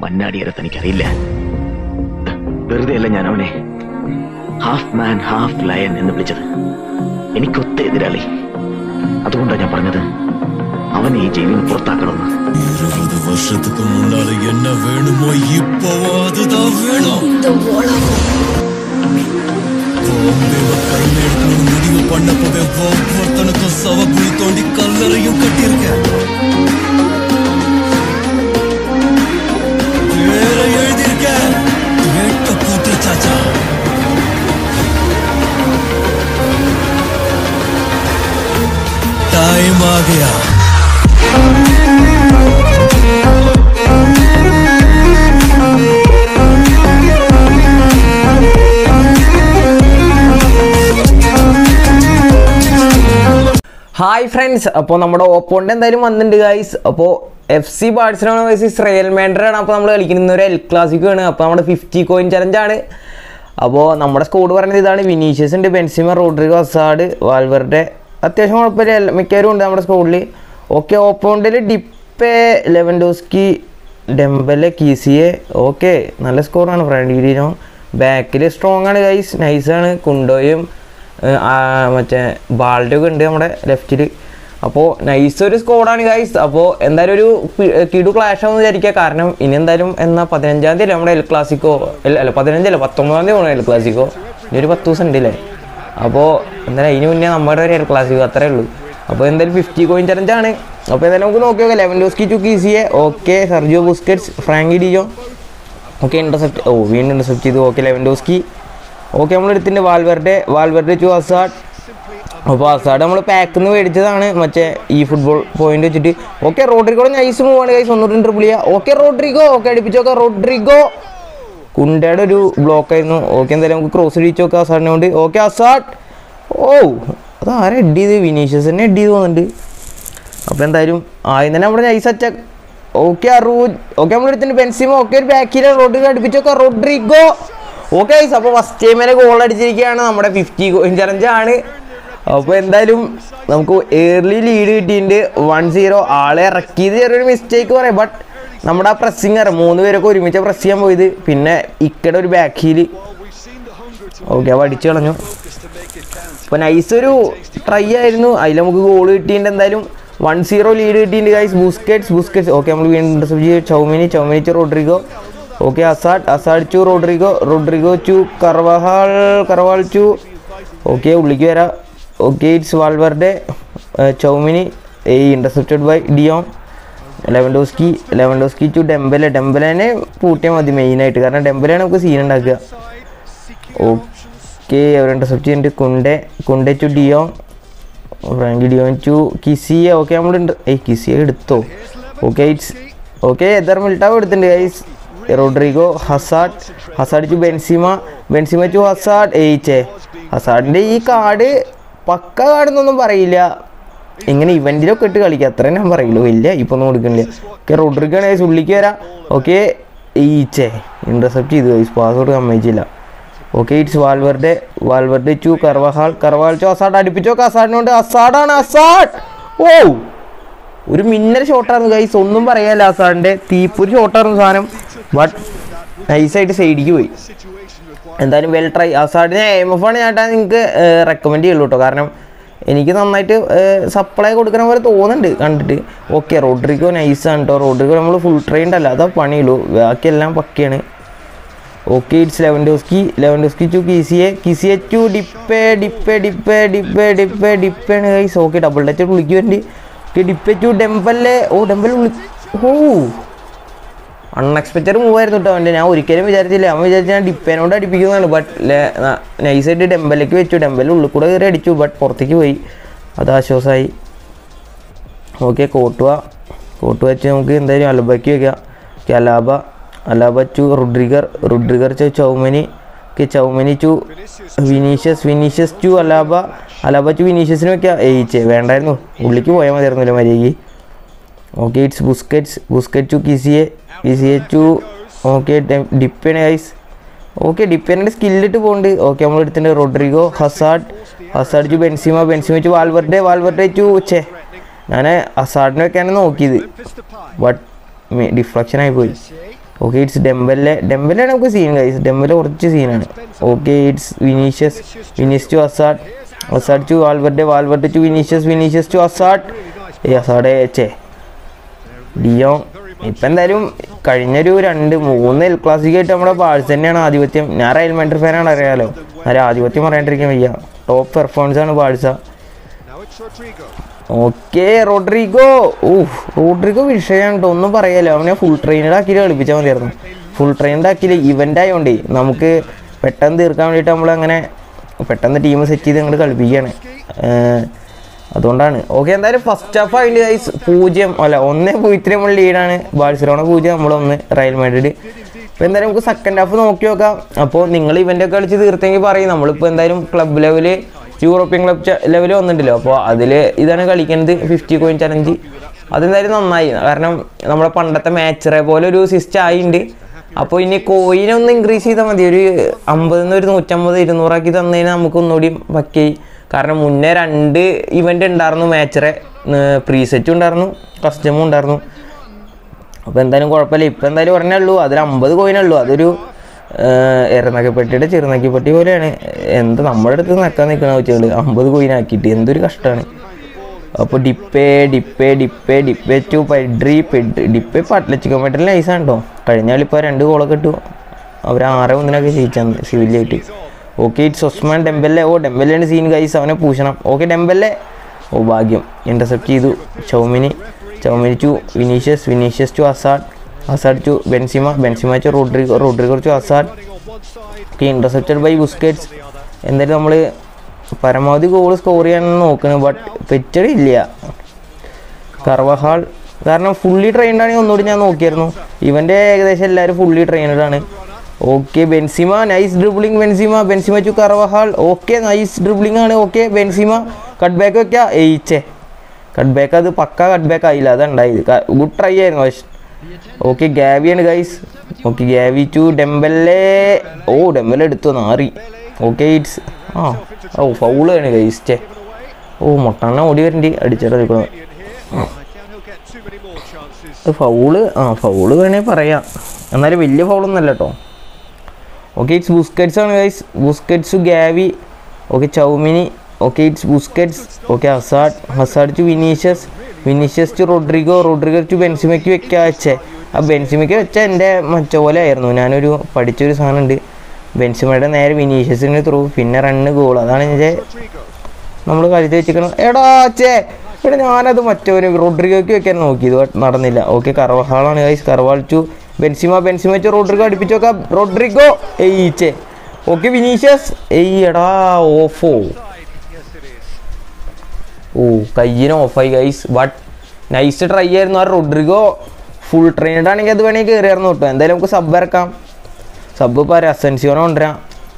മന്നാടിയരെ തനിക്കറിയില്ല വെറുതെ അല്ല ഞാൻ അവനെ ഹാഫ് മാൻ ഹാഫ് ലയൻ എന്ന് വിളിച്ചത് എനിക്കൊത്ത എതിരാളി അതുകൊണ്ടാണ് ഞാൻ പറഞ്ഞത് അവനെ ഈ ജയിലിൽ നിന്ന് പുറത്താക്കണമെന്ന് இருபது வருஷத்துக்கு முன்னால என்ன வேணுமோ இப்போ அதுதான் வேணும் பாம்பேவை கையில எடுக்கணும்னு முடிவு பண்ணப்பவே ஒவ்வொருத்தனுக்கும் சவக்குழி தோண்டி கல்லறையும் கட்டியிருக்கேன் பேர எழுதியிருக்கேன் கேட்ட கூட்டு சாச்சா टाइम आ गया ഹായ് ഫ്രണ്ട്സ് അപ്പോൾ നമ്മുടെ ഓപ്പോണ്ട് എന്തായാലും വന്നിട്ടുണ്ട് ഗൈസ് അപ്പോൾ F C Barcelona versus Real മാൻഡ്രാണ് അപ്പോൾ നമ്മൾ കളിക്കുന്ന ഒരു എൽ ക്ലാസിക് ആണ് അപ്പോൾ നമ്മുടെ ഫിഫ്റ്റി കോയിൻ ചലഞ്ചാണ് അപ്പോൾ നമ്മുടെ സ്കോഡ് പറയുന്നത് ഇതാണ് വിനീഷ്യസ് ഉണ്ട് ബെൻസിമ റോഡ്രിഗോ അസാഡ് വാൽവറുടെ അത്യാവശ്യം കുഴപ്പമില്ല എല്ലാ- മിക്കവരും ഉണ്ട് നമ്മുടെ സ്കോഡിൽ ഓക്കെ ഓപ്പോണ്ടിൽ Depay Lewandowski Dembele Kessie okay നല്ല സ്കോറാണ് ഫ്രണ്ടിനോ ബാക്കിൽ സ്ട്രോങ് ആണ് ഗൈസ് നൈസാണ് കുണ്ടോയും ഏഹ് ആ മറ്റേ ബാൾഡൊക്കെ ഉണ്ട് നമ്മുടെ ലെഫ്റ്റിൽ അപ്പോൾ നൈസ് ഒരു സ്കോഡാണ് ഗൈസ് അപ്പോൾ എന്തായാലും ഒരു പി- കിടു ക്ലാഷ് ആവുമെന്ന് വിചാരിക്കുക കാരണം ഇനി എന്തായാലും എന്നാ പതിനഞ്ചാം തീയതി നമ്മുടെ എൽ ക്ലാസിക്കോ അല്ല അല്ല പതിനഞ്ചല്ല പത്തൊമ്പതാം തീയതി പോകണം എൽ ക്ലാസിക്കോ ഇനി ഒരു പത്ത് ദിവസം ഉണ്ടല്ലേ അപ്പോൾ എന്തായാലും അതിന് മുന്നേ നമ്മുടെ ഒരു എൽ ക്ലാസിക്കോ അത്രേ ഉള്ളൂ അപ്പോൾ എന്തായാലും ഫിഫ്റ്റി കോയിൻ ചലഞ്ചാണ് അപ്പോൾ എന്തായാലും നമുക്ക് നോക്കി നോക്കാം Lewandowski to Kessie okay Sergio Busquets Frenkie de Jong okay intercept ഓ വീണ്ടും ഇന്റർസെപ്റ്റ് ചെയ്തു ഓക്കെ ലെവൻ ഡോസ്കി ഓക്കെ നമ്മൾ എടുത്തിട്ടുണ്ട് വാൽവറുടെ വാൽവറുടെ ടു അസാഡ് അപ്പോൾ അസാഡ് നമ്മൾ പാക്കിൽ നിന്ന് മേടിച്ചതാണ് മറ്റേ ഈ ഫുട്ബോൾ പോയിന്റ് വെച്ചിട്ട് ഓക്കെ റോഡ്രിഗോ നൈസ് മൂവ് ആണ് കൈസ് ഒന്നുകൂടി ട്രിപ്പിൾ ചെയ്യുക ഓക്കെ റോഡ്രിഗോ ഓക്കെ അടിപ്പിച്ചോക്കെ റോഡ്രിഗോ കുണ്ടയുടെ ഒരു ബ്ലോക്ക് ആയിരുന്നു ഓക്കെ എന്തായാലും നമുക്ക് ക്രോസ് അടിച്ച് നോക്കാം അസാഡിനെ കൊണ്ട് ഓക്കെ അസാഡ് ഓ അത് ആരാ ഹെഡ് ചെയ്ത് വിനീഷ്യസ് തന്നെ ഹെഡ് ചെയ്ത് പോകുന്നുണ്ട് അപ്പോൾ എന്തായാലും ആദ്യം തന്നെ നമ്മുടെ നൈസ് അച്ച ഓക്കെ അറൂ ഓക്കെ നമ്മൾ എടുത്തിട്ട് ബെൻസിമോ ഓക്കെ ഒരു ബാക്കിൽ റോഡ്രിഗോ അടുപ്പിച്ചൊക്കെ റോഡ്രിഗോ ഓക്കെ ഐസ് അപ്പോൾ ഫസ്റ്റ് ടൈമിലെ ഗോൾ അടിച്ചിരിക്കുകയാണ് നമ്മുടെ ഫിഫ്റ്റി കോയിൻ ചലഞ്ച് ആണ് അപ്പോൾ എന്തായാലും നമുക്ക് ഏർലി ലീഡ് കിട്ടിയിട്ടുണ്ട് വൺ സീറോ ആളെ ഇറക്കിയത് ചെറിയൊരു മിസ്റ്റേക്ക് പറയാം ബട്ട് നമ്മുടെ ആ പ്രസ്സിങ് അറിയാം മൂന്ന് പേരൊക്കെ ഒരുമിച്ച് പ്രസ് ചെയ്യാൻ പോയത് പിന്നെ ഇക്കടെ ഒരു ബാക്ക് ഹീല് ഓക്കെ അപ്പോൾ അടിച്ചു കളഞ്ഞു അപ്പോൾ നൈസ് ഒരു ട്രൈ ആയിരുന്നു അതിൽ നമുക്ക് ഗോൾ കിട്ടിയിട്ടുണ്ട് എന്തായാലും വൺ സീറോ ലീഡ് കിട്ടിയിട്ടുണ്ട് ഗൈസ് ബുസ്കറ്റ്സ് ബുസ്കറ്റ്സ് ഓക്കെ നമ്മൾ വീണ്ടും ഇന്റർസെപ്റ്റ് ചെയ്തു Tchouameni Tchouameni to Rodrygo okay Hazard Hazard to Rodrygo Rodrygo to Carvajal Carvajal to okay ഉള്ളിക്ക് വരാം ഓക്കെ ഇറ്റ്സ് വാൾവറുടെ ചൗമിനി ഈ intercepted by de Jong Lewandowski Lewandowski to Dembele ഡെമ്പലേനെ പൂട്ടിയാൽ മതി മെയിനായിട്ട് കാരണം ഡെമ്പലാണ് നമുക്ക് സീൻ ഉണ്ടാക്കുക ഓക്കെ അവർ ഇന്റർസെപ്റ്റ് ചെയ്യുന്നുണ്ട് Kounde Kounde to de Frenkie de Jong to Kessie okay നമ്മളുണ്ട് ഏയ് കിസിയ എടുത്തോ okay it's okay Eder Militao എടുത്തിട്ടുണ്ട് guys Rodrygo Hazard Hazard to Benzema Benzema to Hazard ഏയ്ച്ചേ ഹസാഡിൻ്റെ ഈ കാർഡ് പക്ക കാർഡെന്നൊന്നും പറയില്ല ഇങ്ങനെ ഇവന്റിലൊക്കെ ഇട്ട് കളിക്കുക അത്രേ ഞാൻ പറയുള്ളൂ വലിയ ഇപ്പൊ ഒന്നും കൊടുക്കണില്ല ഓക്കെ റോഡ്രിഗോ ആണ് ഉള്ളിക്ക് വരാം ഓക്കെ ഈച്ചേ ഇന്റർസെപ്റ്റ് ചെയ്തു ഗൈസ് പാസ്വേഡ് സമ്മതിച്ചില്ല okay it's Valverde വാൽവറുടെ to Carvajal Carvajal to Hazard അടുപ്പിച്ചോ അസാഡിനോണ്ട് അസാഡാണ് അസാഡ് ഓ ഒരു മിന്നൽ ഷോട്ടായിരുന്നു ഗൈസ് ഒന്നും പറയാല്ല അസാഡിന്റെ തീപ്പൊരു ഷോട്ടായിരുന്നു സാധനം ബട്ട് നൈസായിട്ട് സൈഡിക്ക് പോയി എന്തായാലും വെൽ ട്രൈ അസാഡിനെ എം എഫ് ആണ് ചേട്ടാ നിങ്ങൾക്ക് റെക്കമെൻഡ് ചെയ്യുള്ളൂ കേട്ടോ കാരണം എനിക്ക് നന്നായിട്ട് സപ്ലൈ കൊടുക്കുന്ന പോലെ തോന്നുന്നുണ്ട് കണ്ടിട്ട് ഓക്കെ റോഡ്രിഗോ നൈസാണ് കേട്ടോ റോഡ്രിഗോ നമ്മൾ ഫുൾ ട്രെയിൻഡ് അല്ല അതാ പണിയുള്ളൂ ബാക്കിയെല്ലാം പക്കയാണ് okay it's Lewandowski Lewandowski to Kessie Kessie to Depay Depay Depay Depay Depay ഡിപ്പേണ് ഗൈസ് ഓക്കെ ഡബിൾ ടച്ച് വിളിക്ക് വേണ്ടി ഓക്കെ ഡിപ്പേ ടു ഡെമ്പല്ലേ ഓ ഡെമ്പൽ വിളി ഓ അൺഎക്സ്പെക്റ്റഡ് മൂവ് ആയിരുന്നു കേട്ടോ അവൻ്റെ ഞാൻ ഒരിക്കലും വിചാരിച്ചില്ല അവൻ വിചാരിച്ച ഞാൻ ഡിപ്പേനോട് അടിപ്പിക്കുന്നതാണ് ബട്ട് നൈസായിട്ട് ഡെമ്പലേക്ക് വെച്ചു ഡെമ്പൽ ഉള്ളിൽ കൂടെ കയറി അടിച്ചു ബട്ട് പുറത്തേക്ക് പോയി അത് ആശ്വാസമായി ഓക്കെ കോട്ടുവ കോട്ട് വെച്ച് നമുക്ക് എന്തായാലും അലബയ്ക്ക് വെക്കാം okay Alaba Alaba to Rudiger Rudiger to Tchouameni okay Tchouameni to Vinicius Vinicius to Alaba Alaba to വിനീഷ്യസിന് വെക്കാം ഏയ്ച്ചേ വേണ്ടായിരുന്നു ഉള്ളിക്ക് പോയാൽ മതിയായിരുന്നില്ല മര്യാദയ്ക്ക് okay it's Busquets Busquets to Kessie Kessie to okay ഡിപ്പേണ് ഗൈസ് ഓക്കെ ഡിപ്പേൻ്റെ സ്കില്ലിട്ട് പോകുന്നുണ്ട് ഓക്കെ നമ്മൾ എടുത്തിട്ടുണ്ട് Rodrygo Hazard Hazard to Benzema Benzema to Valverde Valverde to ചേ ഞാൻ ഹസാഡിനെ വെക്കാനാണ് നോക്കിയത് ബട്ട് ഡിഫ്ലക്ഷൻ ആയി പോയി ഓക്കെ ഇറ്റ്സ് ഡെമ്പലെ ഡെമ്പലാണ് നമുക്ക് സീൻ കൈസ് ഡെമ്പലെ കുറച്ച് സീനാണ് okay it's Vinicius Vinicius to Hazard Hazard to Valverde Valverde to Vinicius Vinicius to Hazard ഏ അസാഡേ ചേ ഡിയോ ഇപ്പം എന്തായാലും കഴിഞ്ഞൊരു രണ്ട് മൂന്ന് എൽ ക്ലാസിക്കായിട്ട് നമ്മുടെ ബാഴ്സ് തന്നെയാണ് ആധിപത്യം ഞാൻ റയൽ മാഡ്രിഡ് ഫാനാണ് അറിയാലോ എന്നാലും ആധിപത്യം പറയാണ്ടിരിക്കാൻ വയ്യ ടോപ്പ് പെർഫോമൻസ് ആണ് ബാഴ്സ ഓക്കെ റോഡ്രിഗോ ഊഹ് റോഡ്രിഗോ വിഷയമാണ് കേട്ടോ ഒന്നും പറയാലോ അവനെ ഫുൾ ട്രെയിനഡ് ആക്കിയിട്ട് കളിപ്പിച്ചാൽ മതിയായിരുന്നു ഫുൾ ട്രെയിനഡ് ആക്കിയില്ല ഇവൻ്റ് ആയതുകൊണ്ടേ നമുക്ക് പെട്ടെന്ന് തീർക്കാൻ വേണ്ടിയിട്ട് നമ്മളങ്ങനെ പെട്ടെന്ന് ടീം സെറ്റ് ചെയ്ത് അങ്ങോട്ട് കളിപ്പിക്കുകയാണ് ഏർ അതുകൊണ്ടാണ് ഓക്കെ എന്തായാലും ഫസ്റ്റ് ഹാഫ് ആയിട്ട് ഗൈസ് പൂജ്യം അല്ല ഒന്നേ പൂജ്യത്തിന് നമ്മൾ ലീഡാണ് ബാഴ്സലോണ പൂജ്യം നമ്മളൊന്ന് റയൽ മാഡ്രിഡ് അപ്പോൾ എന്തായാലും നമുക്ക് സെക്കൻഡ് ഹാഫ് നോക്കി നോക്കാം അപ്പോൾ നിങ്ങൾ ഇവൻ്റ് ഒക്കെ കളിച്ച് തീർത്തെങ്കിൽ പറയും നമ്മളിപ്പോൾ എന്തായാലും club level European club level വന്നിട്ടുണ്ടല്ലോ അപ്പോൾ അതിൽ ഇതാണ് കളിക്കുന്നത് ഫിഫ്റ്റി കോയിൻ ചലഞ്ച് അതെന്തായാലും നന്നായി കാരണം നമ്മുടെ പണ്ടത്തെ മാച്ചറെ പോലെ ഒരു സിസ്റ്റം ആയിട്ടുണ്ട് അപ്പോൾ ഇനി കോയിനെ ഒന്ന് ഇൻക്രീസ് ചെയ്താൽ മതി ഒരു അമ്പതിൽ നിന്ന് ഒരു നൂറ്റമ്പത് ഇരുന്നൂറാക്കി തന്നു കഴിഞ്ഞാൽ നമുക്ക് ഒന്നുകൂടി പക്കി കാരണം മുന്നേ രണ്ട് ഇവൻ്റ് ഉണ്ടായിരുന്നു മാച്ചറെ പ്രീസെറ്റും ഉണ്ടായിരുന്നു കസ്റ്റമും ഉണ്ടായിരുന്നു അപ്പോൾ എന്തായാലും കുഴപ്പമില്ല ഇപ്പം എന്തായാലും പറഞ്ഞേ ഉള്ളൂ അതിൽ അമ്പത് കോയിനുള്ളൂ അതൊരു എറനക്കപ്പെട്ടിയുടെ ചെറുനക്കിപ്പെട്ടി പോലെയാണ് എന്ത് നമ്മുടെ അടുത്ത് നക്കാൻ നിൽക്കണ വെച്ചുകൾ അമ്പത് കോയിനാക്കിയിട്ട് എന്തൊരു കഷ്ടമാണ് അപ്പോൾ Depay Depay Depay Depay to Pedri Pedri Depay പട്ലച്ചിക്കൻ പെട്രിൽ നൈസാണ് കേട്ടോ കഴിഞ്ഞ കളി ഇപ്പോൾ രണ്ട് ഗോളൊക്കെ ഇട്ടു അവർ ആറ് ഒന്നിനൊക്കെ ജയിച്ചാന്ന് സിവിലായിട്ട് ഓക്കെ ഇറ്റ്സ് ഒസ്മാൻ ഡെമ്പല്ലേ ഓ ഡെമ്പല്ലേൻ്റെ സീൻ ഗൈസ് അവനെ പൂശണം ഓക്കെ ഡെമ്പല്ലേ ഓ ഭാഗ്യം ഇൻ്റർസെപ്റ്റ് ചെയ്തു Tchouameni Tchouameni to Vinicius Vinicius to Hazard Hazard to Benzema Benzema to Rodrygo Rodrygo to Hazard okay intercepted by Busquets എന്തായാലും നമ്മൾ പരമാവധി ഗോൾ സ്കോർ ചെയ്യാനാണ് നോക്കുന്നത് ബട്ട് പെറ്റടില്ല കർവഹാൾ കാരണം ഫുള്ളി ട്രെയിൻഡ് ആണെങ്കിൽ ഒന്നുകൂടി ഞാൻ നോക്കിയായിരുന്നു ഇവൻ്റെ ഏകദേശം എല്ലാവരും ഫുള്ളി ട്രെയിൻഡ് ആണ് okay Benzema nice dribbling Benzema Benzema to Carvajal okay nice dribbling ആണ് ഓക്കെ ബെൻസിമ കട്ട് ബാക്ക് വെക്കുക എയ്ച്ചേ കട്ട് ബാക്ക് അത് പക്ക കട്ട് ബാക്ക് ആയില്ല അതുണ്ടായത് ഗുഡ് ട്രൈ ആയിരുന്നു പക്ഷേ ഓക്കെ ഗാവിയാണ് guys okay Gavi to Dembele ഓ ഡെമ്പലെ എടുത്തു നാറി ഓക്കെ ഇറ്റ്സ് ആ ഓ ഫൗളാണ് ഗൈസ് ചേ ഓ മൊട്ടെണ്ണ ഓടി വരണ്ടി അടിച്ചെടുക്കണം ഫൗള് ആ ഫൗള് വേണേ പറയാം എന്നാലും വലിയ ഫൗളൊന്നുമല്ല കേട്ടോ ഓക്കെ ഇറ്റ്സ് ബുസ്കറ്റ്സ് ആണ് guys Busquets Gavi okay Tchouameni okay it's Busquets okay Hazard Hazard to Vinicius Vinicius to Rodrygo Rodrygo to ബെൻസിമയ്ക്ക് വെക്കുക വെച്ചേ ആ ബെൻസിമയ്ക്ക് വെച്ച എൻ്റെ മറ്റ പോലെ ആയിരുന്നു ഞാനൊരു പഠിച്ചൊരു സാധനം ഉണ്ട് ബെൻസിമയുടെ നേരെ വിനീഷ്യസിന് ത്രൂ പിന്നെ റണ്ണ് ഗോൾ അതാണ് എൻ്റെ നമ്മൾ കരുതി വെച്ചിരിക്കണം എടാ ചേ ഇവിടെ ഞാനത് മറ്റൊരു റോഡ്രിഗോയ്ക്ക് വെക്കാൻ നോക്കിയത് but നടന്നില്ല ഓക്കെ കർവഹാളാണ് guys Carvajal to Benzema Benzema to Rodrygo അടുപ്പിച്ച് നോക്കാം റോഡ്രിഗോ എയ് ചേ ഓക്കെ വിനീഷ്യസ് എയ് എടാ ഓഫോ ഓ കയ്യിന് ഓഫായി ഗൈസ് ബട്ട് നൈസ് ട്രൈ ആയിരുന്നു ആ റോഡ്രിഗോ ഫുൾ ട്രെയിൻഡ് ആണെങ്കിൽ അത് വേണമെങ്കിൽ കയറിയായിരുന്നു കേട്ടോ എന്തായാലും നമുക്ക് സബ് ഇറക്കാം സബ് ഇപ്പോൾ അസെൻസിയോനെ കൊണ്ടുവരാം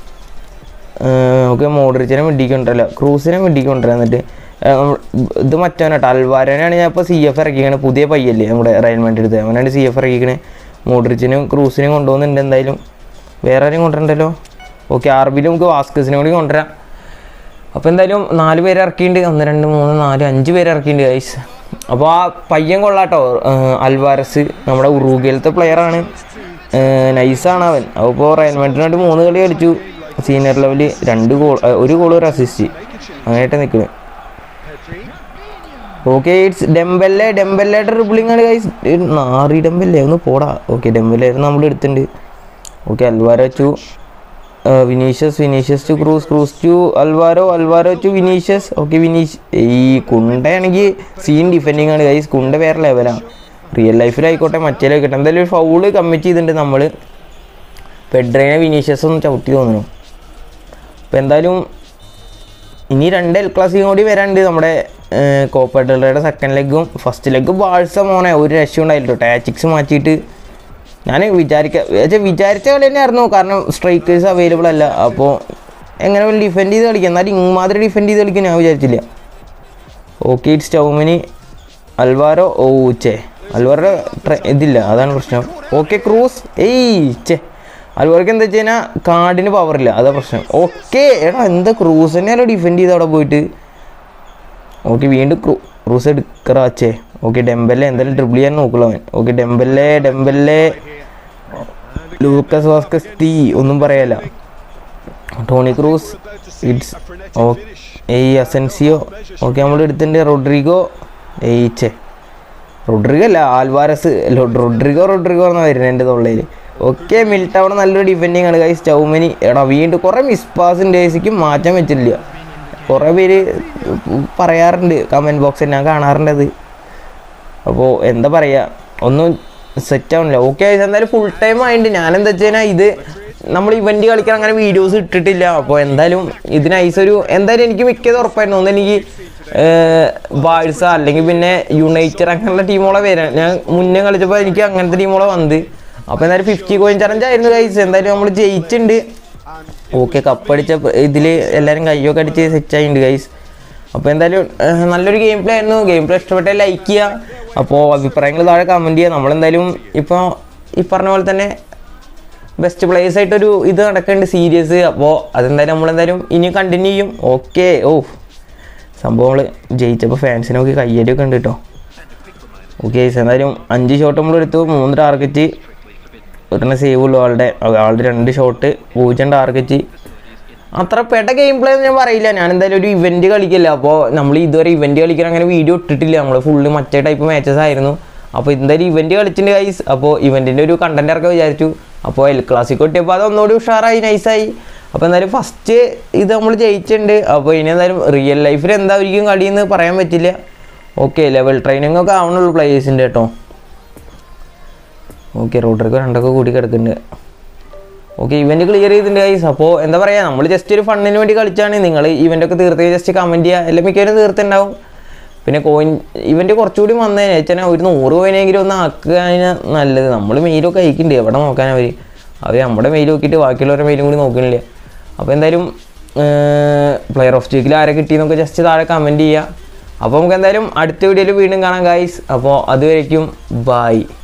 ഓക്കെ മോഡ്രിച്ചിനെ മിഡിക്ക് കൊണ്ടുവരില്ല ക്രൂസിനെ മിഡിക്ക് കൊണ്ടുവരാം എന്നിട്ട് ഏർ നമ്മ- ഇത് മറ്റവനെ കേട്ടോ അൽവാരനാണ് ഞാൻ ഇപ്പോൾ സി എഫ് ഇറക്കിക്കണേ പുതിയ പയ്യല്ലേ നമ്മുടെ റയൽ മാൻഡ്രിഡ് എടുത്തത് അവനാണ് സി എഫ് ഇറക്കിക്കണേ മോഡ്രിച്ചിനും ക്രൂസിനും കൊണ്ടുപോകുന്നുണ്ട് എന്തായാലും വേറെ ആരെയും കൊണ്ടുവരണ്ടല്ലോ ഓക്കെ ആർ ബിയിൽ നമുക്ക് വാസ്കസിനെ കൂടി കൊണ്ടുവരാം അപ്പോൾ എന്തായാലും നാല് പേര് ഇറക്കിയിട്ടുണ്ട് ഒന്ന് രണ്ട് മൂന്ന് നാല് അഞ്ച് പേര് ഇറക്കിയിട്ടുണ്ട് ഗൈസ് അപ്പോൾ ആ പയ്യൻ കൊള്ളാട്ടോ ഏഹ് അൽവാരസ് നമ്മുടെ ഉറുഗയിലത്തെ പ്ലെയറാണ് നൈസാണ് അവൻ അപ്പോൾ റയൽ മാഡ്രിഡിനായിട്ട് മൂന്ന് കളി കളിച്ചു സീനിയർ ലെവലിൽ രണ്ട് ഗോൾ ഒരു ഗോൾ ഒരു അസിസ്റ്റ് അങ്ങനെയായിട്ട് നിൽക്കുന്നത് ഓക്കെ ഇറ്റ്സ് ഡെമ്പല്ലേ ഡെമ്പല്ലയുടെ ട്രിപ്പിളിംഗ് ആണ് ഗൈസ് നാറി ഡെമ്പല്ലേ ഒന്ന് പോടാ ഓക്കെ ഡെമ്പല്ലേ നമ്മൾ എടുത്തിട്ടുണ്ട് okay Alvaro to Vinicius Vinicius to Kroos Kroos to Alvaro Alvaro to Vinicius okay Vinicius ഈ കുണ്ടയാണെങ്കിൽ സീൻ ഡിഫെൻഡിങ് ആണ് ഗൈസ് കുണ്ട വേറെ ലെവലാണ് റിയൽ ലൈഫിലായിക്കോട്ടെ മറ്റേലായിക്കോട്ടെ എന്തായാലും ഒരു ഫൗള് കമ്മിറ്റ് ചെയ്തിട്ടുണ്ട് നമ്മൾ പെഡ്രേനെ വിനീഷ്യസ് ഒന്ന് ചവിട്ടി തോന്നുന്നു അപ്പോൾ എന്തായാലും ഇനി രണ്ട് എൽ ക്ലാസ്സിക്കും കൂടി വരാനുണ്ട് നമ്മുടെ കോപ്പഡയുടെ സെക്കൻഡ് ലെഗും ഫസ്റ്റ് ലെഗ് ബാഴ്സ മോനെ ഒരു രക്ഷ ഉണ്ടായില്ലോ ടാച്ചിക്സ് മാറ്റിയിട്ട് ഞാൻ വിചാരിക്ക വെച്ചാൽ വിചാരിച്ച കളി തന്നെയായിരുന്നു കാരണം സ്ട്രൈക്കേഴ്സ് അവൈലബിൾ അല്ല അപ്പോൾ എങ്ങനെ ഡിഫെൻഡ് ചെയ്ത് കളിക്കാം എന്നാലും ഇമാതിരി ഡിഫെൻഡ് ചെയ്ത് കളിക്കാൻ ഞാൻ വിചാരിച്ചില്ല ഓക്കെ ഇറ്റ്സ് ചൗമിനി അൽവാരോ ഓ ചേ അൽവാരോ ഇതില്ല അതാണ് പ്രശ്നം ഓക്കെ ക്രൂസ് ഏയ് ചേ അൽവാർക്ക് എന്താ വെച്ച് കഴിഞ്ഞാൽ കാർഡിന് പവറില്ല അതാ പ്രശ്നം ഓക്കെ എടാ എന്താ ക്രൂസ് തന്നെയാണോ ഡിഫെൻഡ് ചെയ്ത് അവിടെ പോയിട്ട് ഓക്കെ വീണ്ടും ക്രൂ ക്രൂസ് എടുക്കറാച്ചേ ഓക്കെ ഡെമ്പല്ലേ എന്തായാലും ട്രിപ്പിൾ ചെയ്യാൻ നോക്കുള്ളൂ അവൻ okay Dembele Dembele Lucas Vazquez തീ ഒന്നും പറയല്ല ടോണി ക്രൂസ് ഇറ്റ്സ് ഓ ഏയ് അസെൻസിയോ ഓക്കെ നമ്മൾ എടുത്തിട്ടുണ്ട് റോഡ്രിഗോ ഏയ്ച്ചേ റോഡ്രിഗോ അല്ല ആൽവാരസ് ലോ- റോഡ്രിഗോ റോഡ്രിഗോ എന്നാണ് വരുന്നത് എൻ്റെ തൊള്ളയിൽ ഓക്കെ മിൽട്ടൗൺ നല്ലൊരു ഡിഫെൻഡിങ് ആണ് ഗൈസ് ചൗമനി എടാ വീണ്ടും കുറേ മിസ് പാസ് ഡേസിക്കും മാറ്റാൻ പറ്റില്ല കുറേ പേര് പറയാറുണ്ട് കമൻറ്റ് ബോക്സിൽ ഞാൻ കാണാറുണ്ട് അത് അപ്പോൾ എന്താ പറയുക ഒന്നും സെറ്റ് ആവണില്ല ഓക്കെ എന്തായാലും ഫുൾ ടൈം ആയിട്ട് ഞാൻ എന്താ വെച്ച് കഴിഞ്ഞാൽ ഇത് നമ്മൾ ഇവന്റ് കളിക്കാൻ അങ്ങനെ വീഡിയോസ് ഇട്ടിട്ടില്ല അപ്പോൾ എന്തായാലും ഇതിന് ഐസ് ഒരു എന്തായാലും എനിക്ക് മിക്കത് ഉറപ്പായിരുന്നു ഒന്ന് എനിക്ക് ബാഴ്സ അല്ലെങ്കിൽ പിന്നെ യുണൈറ്റഡ് അങ്ങനെയുള്ള ടീമുകളെ വരാൻ ഞാൻ മുന്നേ കളിച്ചപ്പോൾ എനിക്ക് അങ്ങനത്തെ ടീമുകളെ വന്നത് അപ്പോൾ എന്തായാലും ഫിഫ്റ്റി കോയിൻ ചലഞ്ച് ആയിരുന്നു കൈസ് എന്തായാലും നമ്മൾ ജയിച്ചിട്ടുണ്ട് ഓക്കെ കപ്പടിച്ച ഇതിൽ എല്ലാവരും കയ്യൊക്കെ അടിച്ച് സെറ്റ് ആയിട്ടുണ്ട് ഗൈസ് അപ്പോൾ എന്തായാലും ഏഹ്, നല്ലൊരു ഗെയിം പ്ലേ ആയിരുന്നു ഗെയിം പ്ലേ ഇഷ്ടപ്പെട്ടാൽ ലൈക്ക് ചെയ്യുക അപ്പോൾ അഭിപ്രായങ്ങൾ താഴെ കമൻറ്റ് ചെയ്യുക നമ്മളെന്തായാലും ഇപ്പോൾ ഈ പറഞ്ഞ പോലെ തന്നെ ബെസ്റ്റ് പ്ലേയേഴ്സ് ആയിട്ടൊരു ഇത് നടക്കുന്നുണ്ട് സീരീസ് അപ്പോൾ അതെന്തായാലും നമ്മളെന്തായാലും ഇനി കണ്ടിന്യൂ ചെയ്യും ഓക്കെ ഓ സംഭവങ്ങൾ ജയിച്ചപ്പോൾ ഫാൻസിനൊക്കെ കയ്യടിയൊക്കെ ഉണ്ട് കേട്ടോ ഓക്കെ എന്തായാലും അഞ്ച് ഷോട്ട് നമ്മൾ എടുത്തു മൂന്ന് ടാർഗറ്റ് ഒരെണ്ണം സേവ് ഉള്ളൂ ആളുടെ ആളുടെ രണ്ട് ഷോട്ട് പൂജ്യം ടാർഗറ്റ് അത്ര പെട്ട ഗെയിം പ്ലേ ഞാൻ പറയില്ല ഞാൻ എന്തായാലും ഒരു ഇവന്റ് കളിക്കില്ല അപ്പോൾ നമ്മൾ ഇതുവരെ ഇവന്റ് കളിക്കാൻ അങ്ങനെ വീഡിയോ ഇട്ടിട്ടില്ല നമ്മൾ ഫുള്ള് മറ്റേ ടൈപ്പ് മാച്ചസ് ആയിരുന്നു അപ്പോൾ എന്തായാലും ഇവന്റ് കളിച്ചിട്ടുണ്ട് ഗൈസ് അപ്പോൾ ഇവന്റിന്റെ ഒരു കണ്ടന്റ് ഇറക്കാൻ വിചാരിച്ചു അപ്പോൾ എൽ ക്ലാസിക് കിട്ടിയപ്പോൾ അത് ഒന്നുകൂടി ഉഷാറായി നൈസായി അപ്പോൾ എന്തായാലും ഫസ്റ്റ് ഇത് നമ്മൾ ജയിച്ചിട്ടുണ്ട് അപ്പോൾ ഇനി എന്തായാലും റിയൽ ലൈഫിൽ എന്തായിരിക്കും കളിയെന്ന് പറയാൻ പറ്റില്ല ഓക്കെ ലെവൽ ട്രെയിനിങ് ഒക്കെ ആവണുള്ളൂ പ്ലേയേഴ്സിൻ്റെ കേട്ടോ ഓക്കെ റോഡർക്ക് രണ്ടൊക്കെ കൂടി കിടക്കുന്നുണ്ട് ഓക്കെ ഇവന്റ് ക്ലിയർ ചെയ്തിട്ടുണ്ട് ഗൈസ് അപ്പോൾ എന്താ പറയുക നമ്മൾ ജസ്റ്റ് ഒരു ഫണ്ടിന് വേണ്ടി കളിച്ചാണ് നിങ്ങൾ ഇവന്റ് ഒക്കെ തീർത്ത് ജസ്റ്റ് കമൻറ്റ് ചെയ്യുക എല്ലാം മിക്കവരും തീർത്തുണ്ടാവും പിന്നെ കോയിൻ ഇവന്റ് കുറച്ചുകൂടി വന്നതിന് വെച്ചാൽ ഒരു നൂറ് കോയിനെങ്കിലും ഒന്ന് ആക്കുകയാണ് നല്ലത് നമ്മൾ മെയിലൊക്കെ അയക്കുന്നുണ്ട് എവിടെ നോക്കാൻ അവർ അവർ നമ്മുടെ മെയിൽ നോക്കിയിട്ട് ബാക്കിയുള്ളവരുടെ മെയിലും കൂടി നോക്കുന്നില്ല അപ്പോൾ എന്തായാലും പ്ലെയർ ഓഫ് വീക്കിൽ ആരെ കിട്ടിയെന്നൊക്കെ ജസ്റ്റ് താഴെ കമൻറ്റ് ചെയ്യുക അപ്പോൾ നമുക്ക് എന്തായാലും അടുത്ത വീഡിയോയിൽ വീണ്ടും കാണാം ഗൈസ് അപ്പോൾ അതുവരേക്കും ബായ്